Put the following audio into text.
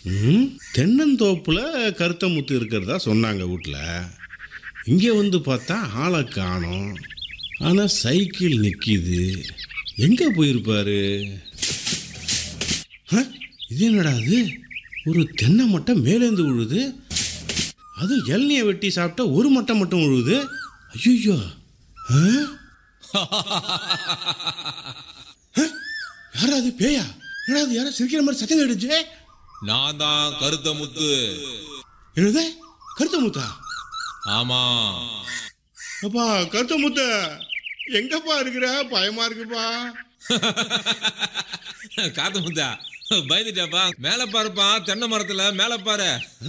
ம் தென்னந்தோப்புல கருத்த முத்து இருக்கிறதா சொன்னாங்க வீட்டில் இங்கே வந்து பார்த்தா ஆளை காணோம் ஆனால் சைக்கிள் நிற்கிது எங்கே போயிருப்பாரு ஆ, இது என்னடா அது ஒரு தென்னை மட்டை மேலேந்து விழுது அதுவும் இளநியை வெட்டி சாப்பிட்டா ஒரு மட்டை மட்டும் விழுவுது ஐயோ யாரா அது பேயா என்னடா அது யாரோ சிரிக்கிற மாதிரி சத்தம் கேட்டுச்சு நான் தான் கருத்த முத்து என்னது கருத்த முத்தா ஆமா அப்பா கருத்த முத்த எங்கப்பா இருக்கிற பயமா இருக்குப்பா காத்த முத்தா பயந்துட்டாப்பா மேல பாருப்பா தென்னை மரத்துல மேல பாரு